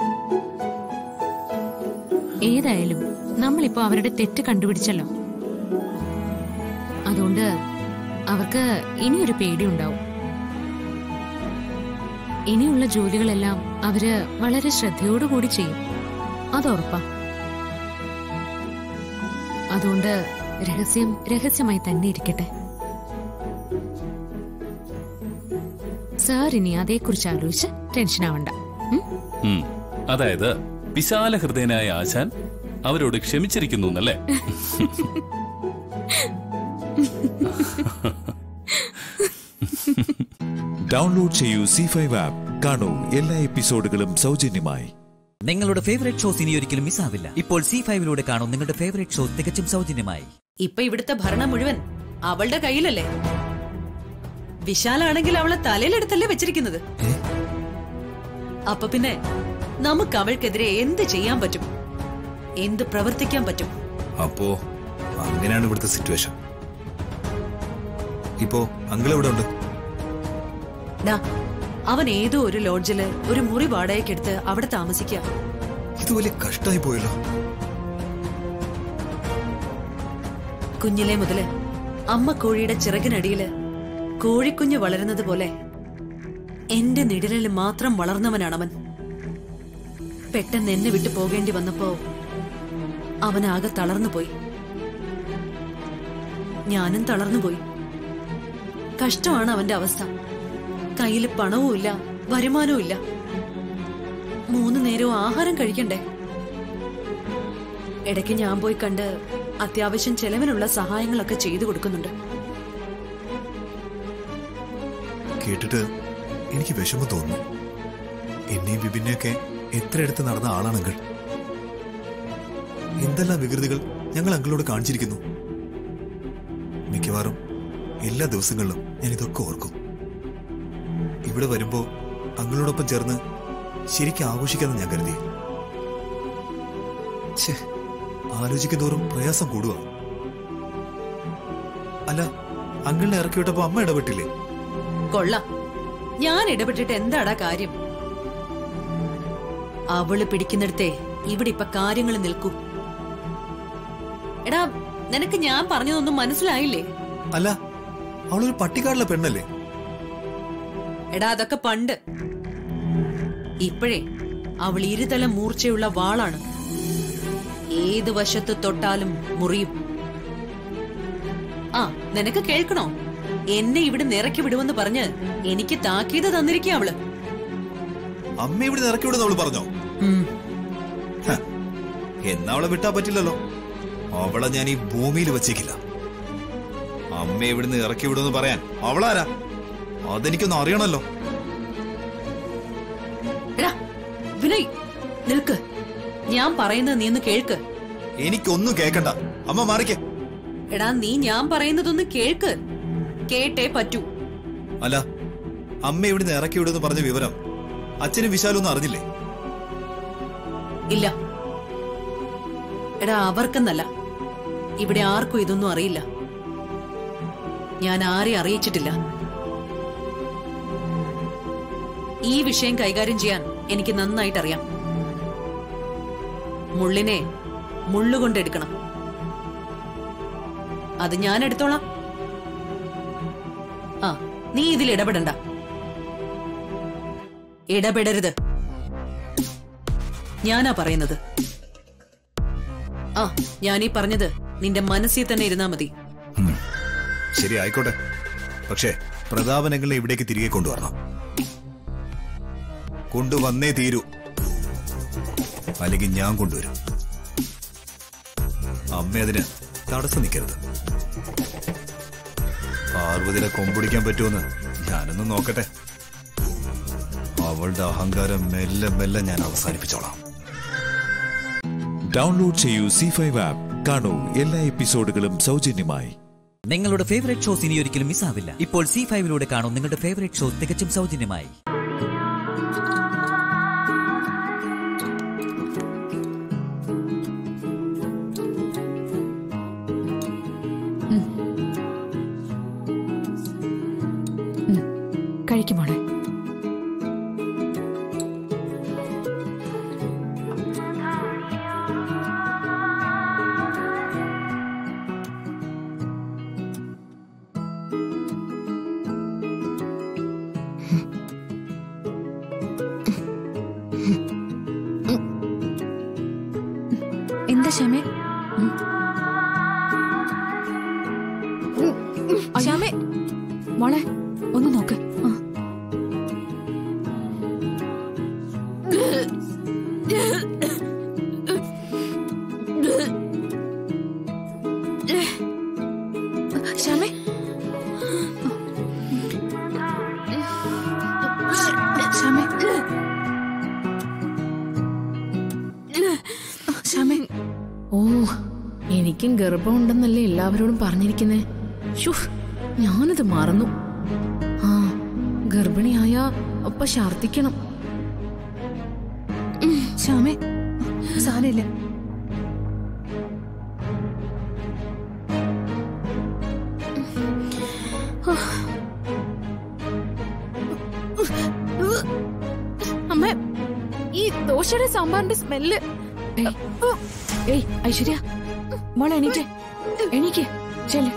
ഏതായാലും നമ്മളിപ്പോ അവരുടെ തെറ്റ് കണ്ടുപിടിച്ചല്ലോ അതുകൊണ്ട് അവർക്ക് ഇനിയൊരു പേടിയുണ്ടാവും ഇനിയുള്ള ജോലികളെല്ലാം അവര് വളരെ ശ്രദ്ധയോടുകൂടി ചെയ്യും അതുറപ്പാ അതുകൊണ്ട് രഹസ്യം രഹസ്യമായി തന്നെ ഇരിക്കട്ടെ സാർ ഇനി അതേക്കുറിച്ച് ആലോചിച്ച് ടെൻഷൻ ആവണ്ട ഉം? ഉം. അതായത് വിശാല ഹൃദയനായ ആശാൻ അവരോട് ക്ഷമിച്ചിരിക്കുന്നു എന്നല്ലേ ഡൗൺലോഡ് ചെയ്യൂ സി ഫൈവ് ആപ്പ് കാണൂ എല്ലാ എപ്പിസോഡുകളും സൗജന്യമായി നിങ്ങളുടെ ഫേവറേറ്റ് ഷോസ് ഇനി ഒരിക്കലും മിസ്സാവില്ല ഇപ്പോൾ സി ഫൈവിലൂടെ കാണും നിങ്ങളുടെ ഫേവറേറ്റ് ഷോ തികച്ചും സൗജന്യമായി ഇപ്പൊ ഇവിടുത്തെ ഭരണം മുഴുവൻ അവളുടെ കയ്യിലല്ലേ വിശാലാണെങ്കിൽ അവളെ തലയിലെടുത്തല്ലേ വെച്ചിരിക്കുന്നത് അപ്പൊ പിന്നെ നമുക്ക് അവൾക്കെതിരെ എന്ത് ചെയ്യാൻ പറ്റും എന്ത് പ്രവർത്തിക്കാൻ പറ്റും അപ്പോ അങ്ങനെയാണ് ഇവിടുത്തെ സിറ്റുവേഷൻ ഇപ്പോ അങ്കിൾ എവിടെ ഉണ്ട് ഡാ അവൻ ഏതോ ഒരു ലോഡ്ജില് ഒരു മുറി വാടകയ്ക്കെടുത്ത് അവിടെ താമസിക്കുക ഇത് വലിയ കഷ്ടമായി പോയല്ലോ കുഞ്ഞിലെ മുതല് അമ്മ കോഴിയുടെ ചിറകിനടിയില് കോഴിക്കുഞ്ഞ് വളരുന്നത് പോലെ എന്റെ നിഴലിൽ മാത്രം വളർന്നവനാണവൻ പെട്ടെന്ന് എന്നെ വിട്ടു പോകേണ്ടി വന്നപ്പോ അവനാകെ തളർന്നുപോയി ഞാനും തളർന്നുപോയി കഷ്ടമാണ് അവന്റെ അവസ്ഥ കയ്യിൽ പണവുമില്ല വരുമാനവും ഇല്ല മൂന്ന് നേരവും ആഹാരം കഴിക്കണ്ടേ ഇടയ്ക്ക് ഞാൻ പോയി കണ്ട് അത്യാവശ്യം ചെലവിനുള്ള സഹായങ്ങളൊക്കെ ചെയ്തു കൊടുക്കുന്നുണ്ട് കേട്ടിട്ട് എനിക്ക് വിഷമം തോന്നുന്നു എന്നെയും വിപിനെയൊക്കെ എത്ര അടുത്ത് നടന്ന ആളാണ് അങ്കിൾ എന്തെല്ലാം വികൃതികൾ ഞങ്ങൾ അങ്കിളോട് കാണിച്ചിരിക്കുന്നു മിക്കവാറും എല്ലാ ദിവസങ്ങളിലും ഞാൻ ഇതൊക്കെ ഓർക്കും ഇവിടെ വരുമ്പോ അങ്കിളോടൊപ്പം ചേർന്ന് ശരിക്കും ആഘോഷിക്കാന്ന് ഞാൻ കരുതി ഛേ ആലോചിക്കുന്നതോറും പ്രയാസം കൂടുക അല്ല അങ്കിളിനെ ഇറക്കി വിട്ടപ്പോ അമ്മ ഇടപെട്ടില്ലേ കൊള്ളാം ഞാൻ ഇടപെട്ടിട്ട് എന്താടാ കാര്യം അവള് പിടിക്കുന്നിടത്തെ ഇവിടെ ഇപ്പൊ കാര്യങ്ങൾ നിൽക്കൂ എടാ നിനക്ക് ഞാൻ പറഞ്ഞതൊന്നും മനസ്സിലായില്ലേ അല്ല അവളൊരു പട്ടിക്കാടിലെ പെണ്ണല്ലേ എടാ അതൊക്കെ പണ്ട് ഇപ്പോഴേ അവൾ ഇരുതല മൂർച്ചയുള്ള വാളാണ് ഏത് വശത്ത് തൊട്ടാലും മുറിയും ആ നിനക്ക് കേൾക്കണോ എന്നെ ഇവിടെ നിറക്കി വിടുമെന്ന് പറഞ്ഞ് എനിക്ക് താക്കീത് തന്നിരിക്കുക അവള് അമ്മ ഇവിടെ ഇറക്കി വിടുന്ന അവള് പറഞ്ഞോ ഹ, എന്നാ അവളെ വിട്ടാ പറ്റില്ലല്ലോ അവളെ ഞാൻ ഈ ഭൂമിയിൽ വച്ചേക്കില്ല അമ്മ ഇവിടുന്ന് ഇറക്കി വിടുമെന്ന് പറയാൻ അവളാരാ അതെനിക്കൊന്ന് അറിയണല്ലോ എടാ വിനയ് നിൽക്ക് ഞാൻ പറയുന്നത് നീ ഒന്ന് കേൾക്ക് എനിക്കൊന്നും കേക്കണ്ട അമ്മ മാറിക്കേ എടാ നീ ഞാൻ പറയുന്നതൊന്ന് കേൾക്ക് കേട്ടേ പറ്റൂ അല്ല അമ്മ ഇവിടുന്ന് ഇറക്കി വിടുമെന്ന് പറഞ്ഞ വിവരം അച്ഛനും വിശാലൊന്നും അറിഞ്ഞില്ലേ ഇല്ല എടാ അവർക്കെന്നല്ല ഇവിടെ ആർക്കും ഇതൊന്നും അറിയില്ല ഞാൻ ആരെ അറിയിച്ചിട്ടില്ല ഈ വിഷയം കൈകാര്യം ചെയ്യാൻ എനിക്ക് നന്നായിട്ടറിയാം മുള്ളിനെ മുള്ളുകൊണ്ട് എടുക്കണം അത് ഞാൻ എടുത്തോളാം ആ നീ ഇതിൽ ഇടപെടണ്ട ഇടപെടരുത് ഞാനാ പറയുന്നത് ആ ഞാനീ പറഞ്ഞത് നിന്റെ മനസ്സിൽ തന്നെ ഇരുന്നാ മതി ശരി ആയിക്കോട്ടെ പക്ഷേ പ്രതാപനങ്ങളെ ഇവിടേക്ക് തിരികെ കൊണ്ടുവരണം കൊണ്ടുവന്നേ തീരൂ അല്ലെങ്കിൽ ഞാൻ കൊണ്ടുവരും അമ്മ അതിന് തടസ്സം നിൽക്കരുത് പാർവതിയുടെ കൊമ്പൊടിക്കാൻ പറ്റുമെന്ന് ഞാനൊന്ന് നോക്കട്ടെ അവളുടെ അഹങ്കാരം മെല്ലെ മെല്ലെ ഞാൻ അവസാനിപ്പിച്ചോളാം ഡൗൺലോഡ് ചെയ്യൂ സി ഫൈവ് ആപ്പ് കാണൂ എല്ലാ എപ്പിസോഡുകളും സൗജന്യമായി നിങ്ങളുടെ ഫേവറേറ്റ് ഷോസ് ഇനി ഒരിക്കലും മിസ്സാവില്ല ഇപ്പോൾ സി ഫൈവിലൂടെ കാണൂ നിങ്ങളുടെ ഫേവറേറ്റ് ഷോ തികച്ചും സൗജന്യമായി കഴിക്കുമോളെ എന്താ ശ്യാമേ ശ്യാമേ മോളെ ഒന്ന് നോക്ക് ആ. ശ്യാമേ ശ്യാമേ ശ്യാമേ ഓ എനിക്കും ഗർഭമുണ്ടെന്നല്ലേ എല്ലാവരോടും പറഞ്ഞിരിക്കുന്നേ ഷു ഞാനത് മറന്നു ആ ഗർഭിണിയായ ഒപ്പ ഛർദിക്കണം ശ്യാമേ സാരമില്ല അമ്മ ഈ ദോശയുടെ സാമ്പാറിന്റെ സ്മെല്ല് ഏയ് ഐശ്വര്യ മോളെ എണീറ്റ് എണീക്ക് ചെല്ല്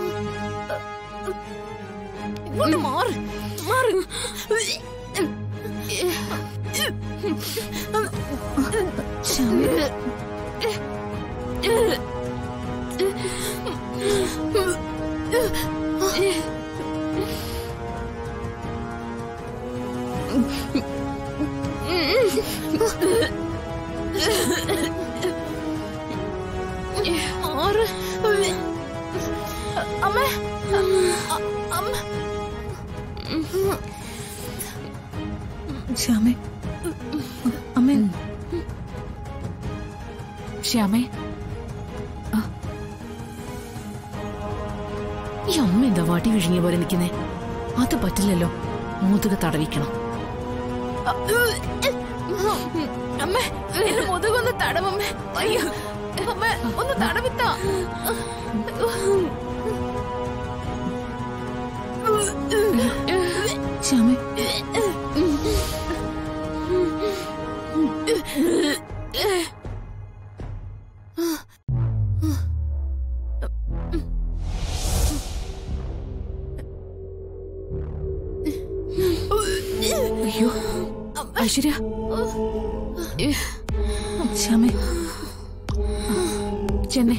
ഇങ്ങോട്ട് മാറ് മാറ് ശ്യാമേ ശ്യാമേ അമ്മേ ശ്യാമേ ആ. ഈ അമ്മ എന്താ വാട്ടി വിഴുങ്ങിയ പോലെ നിൽക്കുന്നേ അത് പറ്റില്ലല്ലോ മൂതുക തടവിക്കണം അമ്മ എന്റെ മുതുകൊന്ന് തടവമ്മേ അയ്യോ അമ്മ ഒന്ന് തടവിത്താ ശ്യാമേ അയ്യോ ഐശ്വര്യ ശ്യാമേ ചെന്നേ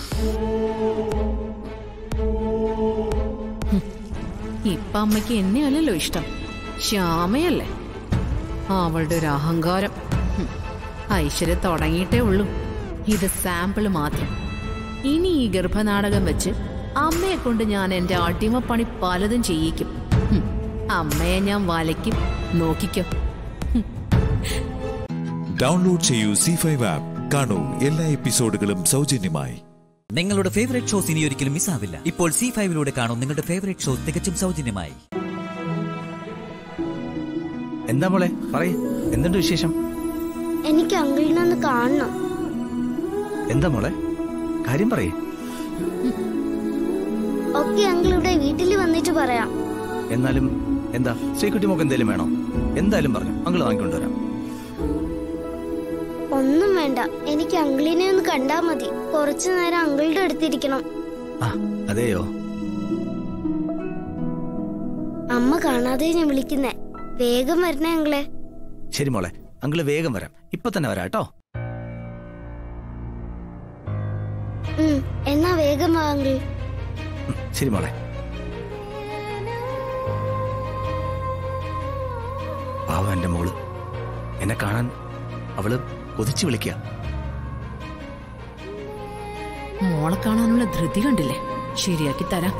ഇപ്പൊ അമ്മയ്ക്ക് എന്നെയല്ലല്ലോ ഇഷ്ടം ശ്യാമയല്ലേ അവളുടെ ഒരു അഹങ്കാരം ഹും. ഐശ്വര്യ തുടങ്ങിയിട്ടേ ഉള്ളൂ ഇത് സാമ്പിള് മാത്രം ഇനി ഈ ഗർഭനാടകം വെച്ച് അമ്മയെ കൊണ്ട് ഞാൻ എന്റെ അടിമപ്പണി പലതും ചെയ്യിക്കും ഹും. അമ്മയെ ഞാൻ വലയ്ക്കും നോക്കിക്കോ ഡൗൺലോഡ് ചെയ്യൂ സി ഫൈവ് ആപ്പ് കാണൂ എല്ലാ എപ്പിസോഡുകളും സൗജന്യമായി നിങ്ങളുടെ ഫേവറേറ്റ് ഷോസ് ഇനി ഒരിക്കലും മിസ്സാവില്ല ഇപ്പോൾ സി ഫൈവിലൂടെ കാണും നിങ്ങളുടെ ഫേവറേറ്റ് ഷോ തികച്ചും സൗജന്യമായി എന്താ മോളെ പറയ് എന്തുണ്ട് വിശേഷം എനിക്ക് അങ്കിളിനെ ഒന്ന് കാണണം എന്താ മോളെ കാര്യം പറയേ ഒക്കെ അങ്കിൾ ഇവിടെ വീട്ടിൽ വന്നിട്ട് പറയാം എന്നാലും എന്താ ശ്രീകുട്ടി മോക്ക് എന്തേലും വേണോ എന്തായാലും പറഞ്ഞു അങ്കിൾ വാങ്ങിക്കൊണ്ടുവരാം ഒന്നും വേണ്ട എനിക്ക് അങ്കിളിനെ ഒന്ന് കണ്ടാ മതി കുറച്ചു നേരം അങ്കിളുടെ അടുത്തിരിക്കണം ആ അതെയോ അമ്മ കാണാതെ ഞാൻ വിളിക്കുന്നേ വേഗം വരണേ അങ്കിളെ ശരി മോളെ അങ്കിള് വേഗം വരാം ഇപ്പൊ തന്നെ വരാം കേട്ടോ ഉം, എന്നാ വേഗം വാ അങ്കിൾ ഉം, ശരി മോളെ പാവം എന്റെ മോള് എന്നെ കാണാൻ അവള് കൊതിച്ചു വിളിക്കുക മോളെ കാണാനുള്ള ധൃതി കണ്ടില്ലേ ശരിയാക്കി തരാം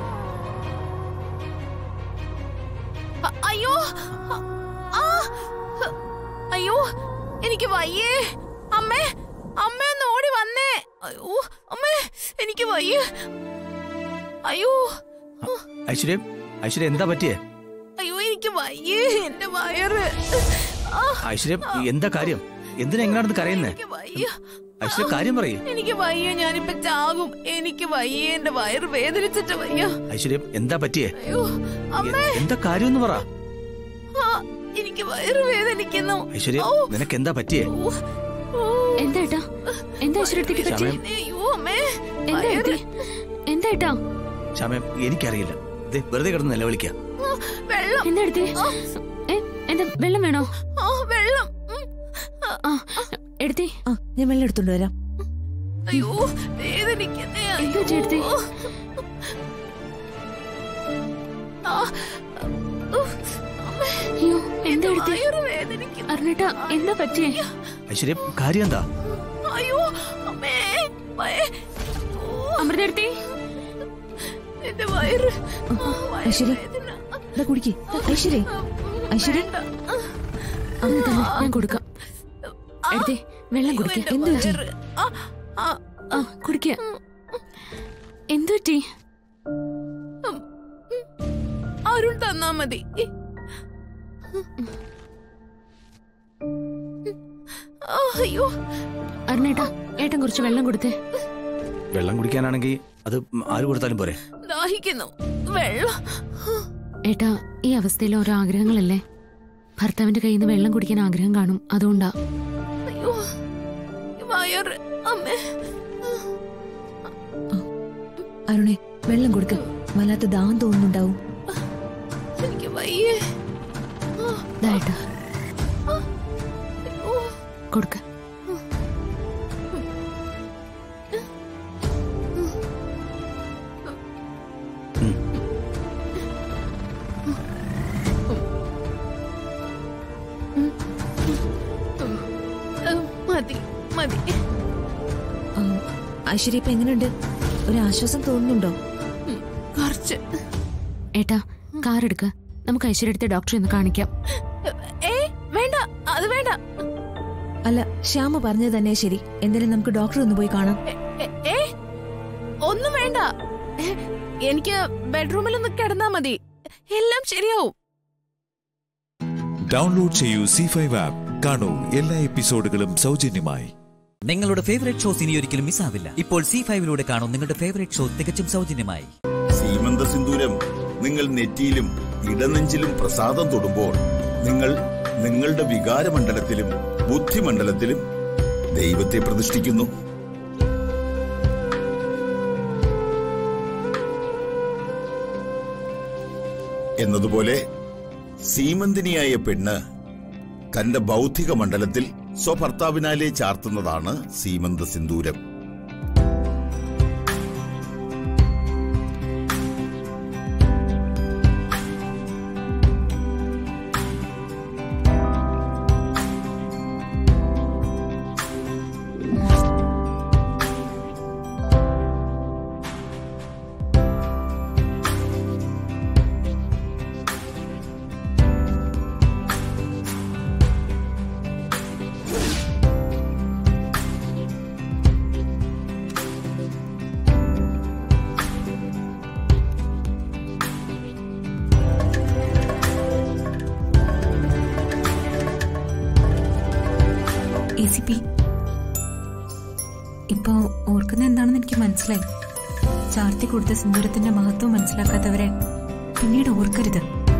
അ- അയ്യോ അ- ആ അയ്യോ എനിക്ക് വയ്യേ അമ്മേ അമ്മ ഒന്ന് ഓടി വന്നേ അയ്യോ അമ്മേ എനിക്ക് വയ്യ അയ്യോ ഐശ്വര്യ ഐശ്വര്യ എന്താ പറ്റിയേ അയ്യോ എനിക്ക് വയ്യേ എന്റെ വയറ് ആ, ഐശ്വര്യ എന്താ കാര്യം എന്തിനാ എങ്ങനെയാണെന്ന് കരയുന്നേ എനിക്ക് വയ്യ ഐശ്വര്യ കാര്യം പറയേ എനിക്ക് വയ്യ ഞാനിപ്പോ ചാകും എനിക്ക് വയ്യ എന്റെ വയറ് വേദനിച്ചിട്ട് വയ്യ ഐശ്വര്യ എന്താ പറ്റിയേ അയ്യോ അമ്മേ എ- എന്താ കാര്യം എന്ന് പറ ആ, എനിക്ക് വയറ് വേദനിക്കുന്നു ഐശ്വര്യ ഓ, നിനക്ക് എന്താ പറ്റിയേ ഓ. എന്താ ഏട്ടാ എന്താ ഐശ്വര്യത്തേക്ക് പറ്റി ശ്യാമേ. അയ്യോ അമ്മേ എന്താ വയറ്. ഏട്ടി? എന്താ ഏട്ടാ ശ്യാമ എനിക്കറിയില്ല ദേ, വെറുതെ കിടന്ന് നിലവിളിക്ക ആ, വെള്ളം എന്താ എടുത്തേ ഏ, എന്താ വെള്ളം വേണോ ആ വെള്ളം ഉം. ആ എടുത്തേ ഞാൻ വെള്ളം എടുത്തോണ്ട് വരാം അയ്യോ വേദനിക്കുന്നേ എന്താ അയ്യോ. ചേട്ടത്തി? ആ, ഉഫ്, അമ്മേ. അയ്യോ എന്താ എന്റെ എടുത്തേ വയറ് വേദനിക്കുന്നു അറിഞ്ഞിട്ടാ എന്താ പറ്റിയേ ഐശ്വര്യ കാര്യം എന്താ അയ്യോ അമ്മേ വയ- അമൃത എടുത്തേ എന്റെ വയറ് ആ, വയറ് ഐശ്വര്യ വേദന. ഇതാ കുടിക്ക് ഐശ്വര്യ ഐശ്വര്യ അങ്ങ് തന്നെ ഞാൻ കൊടുക്കാം എടുത്തേ വെള്ളം കുടിക്ക എന്റെ എന്ത് പറ്റി വയറ്. ആ, ആ, ആ കുടിക്ക എന്തു പറ്റി ഉം, ഉം. അരുൺ തന്നാ മതി ആ, അയ്യോ അരുണേട്ടാ ഏട്ടൻ കുറച്ച് വെള്ളം കൊടുത്തേ വെള്ളം കുടിക്കാനാണെങ്കിൽ അത് ആര് കൊടുത്താലും പോരെ ദാഹിക്കുന്നു വെള്ളം ഏട്ടാ ഈ അവസ്ഥയിൽ ഓരോ ആഗ്രഹങ്ങളല്ലേ ഭർത്താവിന്റെ കയ്യിൽ നിന്ന് വെള്ളം കുടിക്കാൻ ആഗ്രഹം കാണും അതുകൊണ്ടാ അയ്യോ ഈ വയറ് അമ്മേ അരുണേ വെള്ളം കൊടുക്ക വല്ലാത്ത ദാഹം തോന്നുന്നുണ്ടാവും എനിക്ക് വയ്യേ ആ, ദാ ഏട്ടാ അയ്യോ കൊടുക്ക ഉം, മതി മതി ആ, ഐശ്വര്യ ഇപ്പൊ എങ്ങനെയുണ്ട് ഒരു ആശ്വാസം തോന്നുന്നുണ്ടോ ഉം, കുറച്ച് ഏട്ടാ കാർ എടുക്ക നമുക്ക് ഐശ്വര്യ അടുത്ത ഡോക്ടറെ ഒന്ന് കാണിക്കാം ഏ വേണ്ട അത് വേണ്ട അല്ല ശ്യാമ പറഞ്ഞത് തന്നെ ശരി എന്തായാലും നമുക്ക് ഡോക്ടറെ ഒന്ന് പോയി കാണാം എ- ഏ ഒന്നും വേണ്ട എ, എനിക്ക് ബെഡ്റൂമിൽ ഒന്ന് കിടന്നാ മതി എല്ലാം ശരിയാവും ഡൗൺലോഡ് ചെയ്യൂ സി ഫൈവ് ആപ്പ് കാണൂ എല്ലാ എപ്പിസോഡുകളും സൗജന്യമായി നിങ്ങളുടെ ഫേവറേറ്റ് ഷോസ് ഇനി ഒരിക്കലും മിസ്സാവില്ല ഇപ്പോൾ സി ഫൈവിലൂടെ കാണൂ നിങ്ങളുടെ ഫേവറേറ്റ് ഷോ തികച്ചും സൗജന്യമായി സീമന്ത സിന്ദൂരം നിങ്ങൾ നെറ്റിയിലും ഇടനെഞ്ചിലും പ്രസാദം തൊടുമ്പോൾ നിങ്ങൾ നിങ്ങളുടെ വികാരമണ്ഡലത്തിലും ബുദ്ധിമണ്ഡലത്തിലും ദൈവത്തെ പ്രതിഷ്ഠിക്കുന്നു എന്നതുപോലെ സീമന്തിനിയായ പെണ്ണ് തന്റെ ബൗദ്ധിക മണ്ഡലത്തിൽ സ്വഭർത്താവിനാലെ ചാർത്തുന്നതാണ് സീമന്ത സിന്ദൂരം എ സി പി ഇപ്പോ ഓർക്കുന്ന എന്താണെന്ന് എനിക്ക് മനസ്സിലായി ചാർത്തി കൊടുത്ത സിന്ദൂരത്തിന്റെ മഹത്വം മനസ്സിലാക്കാത്തവരെ പിന്നീട് ഓർക്കരുത്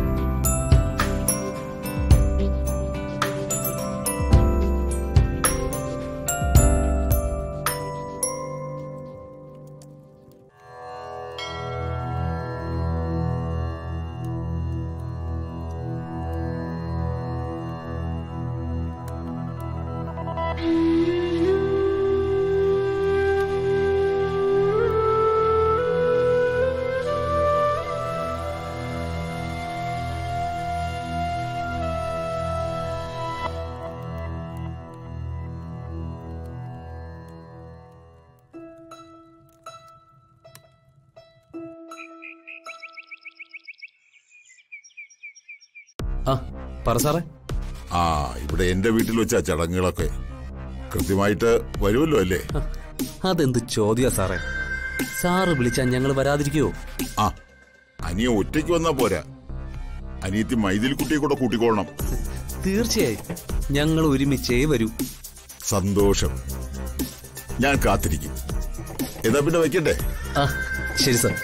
ആ പറ സാറേ ആ ഇവിടെ എന്റെ വീട്ടിൽ വെച്ചാ ചടങ്ങുകളൊക്കെ കൃത്യമായിട്ട് വരുമല്ലോ അല്ലേ അതെന്ത് ചോദ്യാ സാറേ സാറ് വിളിച്ചാൽ ഞങ്ങൾ വരാതിരിക്കുവോ ആ അനിയ ഒറ്റയ്ക്ക് വന്നാ പോരാ അനിയത്തി മൈതിൽ കുട്ടിയെ കൂടെ കൂട്ടിക്കോളണം തീർച്ചയായും ഞങ്ങൾ ഒരുമിച്ചേ വരൂ സന്തോഷം ഞാൻ കാത്തിരിക്കും എന്നാ പിന്നെ വെക്കട്ടെ ആ ശരി സാർ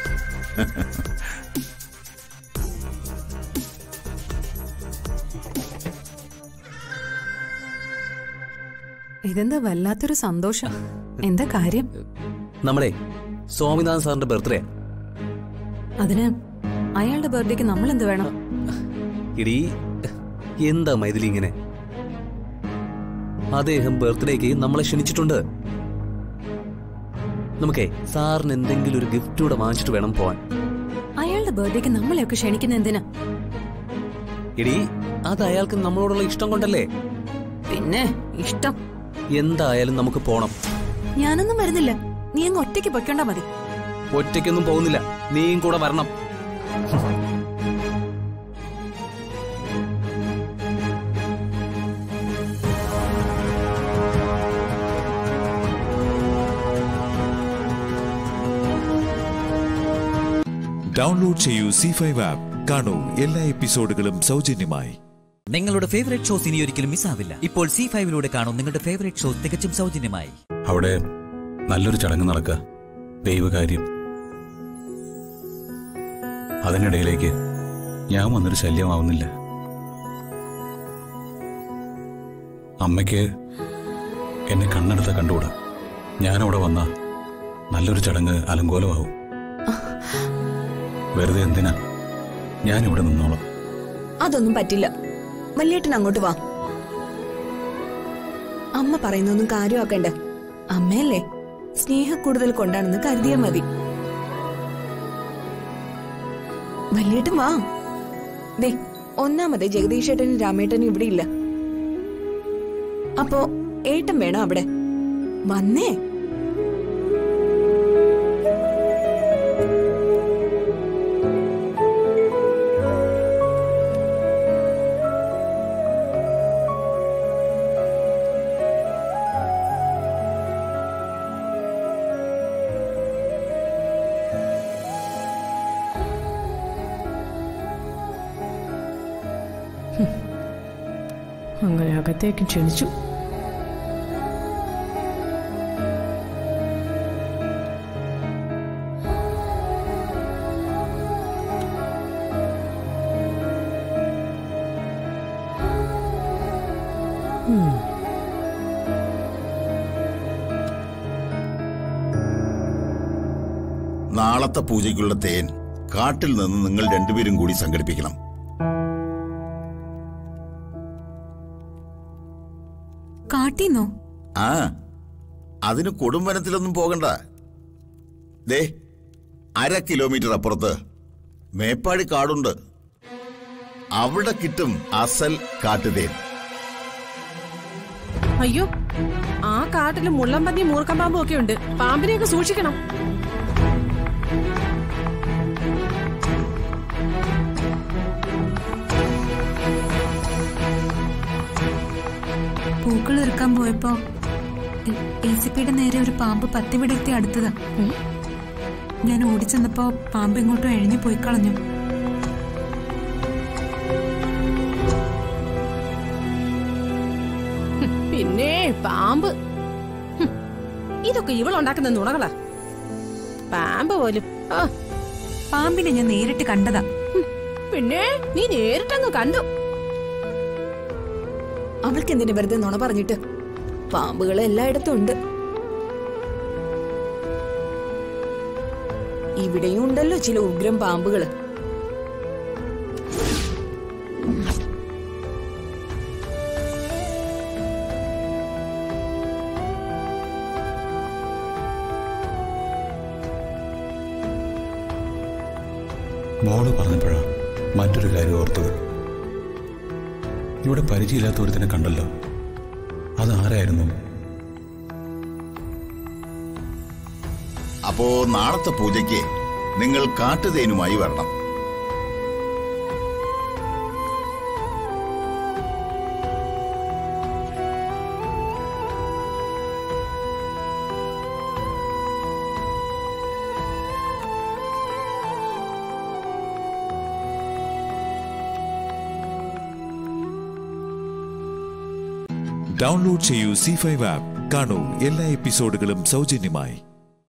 ഇതെന്താ വല്ലാത്തൊരു സന്തോഷം എന്താ കാര്യം നമ്മളെ സ്വാമിനാഥൻ സാറിന്റെ ബർത്ത്ഡേ അതിന് അയാളുടെ ബർത്ത്ഡേക്ക് നമ്മൾ എന്ത് വേണം ഇടീ എന്താ മൈഥിലി ഇങ്ങനെ അദ്ദേഹം ബർത്ത്ഡേക്ക് നമ്മളെ ക്ഷണിച്ചിട്ടുണ്ട് നമുക്കേ സാറിന് എന്തെങ്കിലും ഒരു ഗിഫ്റ്റ് കൂടെ വാങ്ങിച്ചിട്ട് വേണം പോവാൻ അയാളുടെ ബർത്ത്ഡേക്ക് നമ്മളെയൊക്കെ ക്ഷണിക്കുന്ന എന്തിനാ ഇടീ അത് അയാൾക്ക് നമ്മളോടുള്ള ഇഷ്ടം കൊണ്ടല്ലേ പിന്നെ ഇഷ്ടം എന്തായാലും നമുക്ക് പോണം ഞാനൊന്നും വരുന്നില്ല നീ അങ്ങ് ഒറ്റയ്ക്ക് പൊയ്ക്കൊണ്ടാ മതി ഒറ്റയ്ക്കൊന്നും പോകുന്നില്ല നീയും കൂടെ വരണം ഡൗൺലോഡ് ചെയ്യൂ സി ഫൈവ് ആപ്പ് കാണൂ എല്ലാ എപ്പിസോഡുകളും സൗജന്യമായി നിങ്ങളുടെ ഫേവറേറ്റ് ഷോസ് ഇനി ഒരിക്കലും മിസ്സാവില്ല ഇപ്പോൾ സി ഫൈവിലൂടെ കാണൂ നിങ്ങളുടെ ഫേവറേറ്റ് ഷോ തികച്ചും സൗജന്യമായി അവിടെ നല്ലൊരു ചടങ്ങ് നടക്കുക ദൈവകാര്യം അതിനിടയിലേക്ക് ഞാൻ വന്നൊരു ശല്യമാവുന്നില്ല അമ്മയ്ക്ക് എന്നെ കണ്ണെടുത്ത കണ്ടുകൂടാ ഞാനവിടെ വന്ന നല്ലൊരു ചടങ്ങ് അലങ്കോലമാവും വെറുതെ എന്തിനാ ഞാനിവിടെ നിന്നോളാം അതൊന്നും പറ്റില്ല വല്യേട്ടൻ അങ്ങോട്ട് വാ അമ്മ പറയുന്നൊന്നും കാര്യമാക്കണ്ട അമ്മയല്ലേ സ്നേഹ കൂടുതൽ കൊണ്ടാണെന്ന് കരുതിയാ മതി വല്യേട്ടൻ വാ ദേ ഒന്നാമത് ജഗദീഷേട്ടനും രാമേട്ടനും ഇവിടെ ഇല്ല അപ്പോ ഏട്ടൻ വേണം അവിടെ വന്നേ അങ്ങനെ അകത്തേക്ക് ക്ഷണിച്ചു ഉം. നാളത്തെ പൂജയ്ക്കുള്ള തേൻ കാട്ടിൽ നിന്ന് നിങ്ങൾ രണ്ടുപേരും കൂടി സംഘടിപ്പിക്കണം കാട്ടീന്നോ ആ അതിന് കൊടുംവനത്തിലൊന്നും പോകണ്ട ദേ അര കിലോമീറ്റർ അപ്പുറത്ത് മേപ്പാടി കാടുണ്ട് അവിടെ കിട്ടും അസൽ കാട്ടുതേൻ അയ്യോ ആ കാട്ടില് മുള്ളംപന്നി മൂർക്കം പാമ്പും ഒക്കെ ഉണ്ട് പാമ്പിനെയൊക്കെ സൂക്ഷിക്കണം പൂക്കൾ ഇറക്കാൻ പോയപ്പോ എ സി പിയുടെ നേരെ ഒരു പാമ്പ് പത്തി വിടർത്തി അടുത്തതാ ഞാൻ ഓടിച്ചെന്നപ്പോ പാമ്പ് ഇങ്ങോട്ടും എഴിഞ്ഞു പോയി കളഞ്ഞു പിന്നെ പാമ്പ് ഹും, ഇതൊക്കെ ഇവളുണ്ടാക്കുന്ന നുണകളാ പാമ്പ് പോലും ആ, പാമ്പിനെ ഞാൻ നേരിട്ട് കണ്ടതാ പിന്നെ നീ നേരിട്ടങ്ങ് കണ്ടു അവൾക്ക് എന്തിനു വെറുതെ നുണ പറഞ്ഞിട്ട് പാമ്പുകൾ എല്ലായിടത്തും ഉണ്ട് ഇവിടെയും ഉണ്ടല്ലോ ചില ഉഗ്രം പാമ്പുകള് മോള് പറഞ്ഞപ്പോഴാ മറ്റൊരു കാര്യം ഓർത്തത് ഇവിടെ പരിചയമില്ലാത്ത ഒരുത്തിനെ കണ്ടല്ലോ അത് ആരായിരുന്നു അപ്പോ നാളത്തെ പൂജയ്ക്ക് നിങ്ങൾ കാട്ടുതേനുമായി വരണം ഡൗൺലോഡ് ചെയ്യൂ സി ഫൈവ് ആപ്പ് കാണൂ എല്ലാ എപ്പിസോഡുകളും സൗജന്യമായി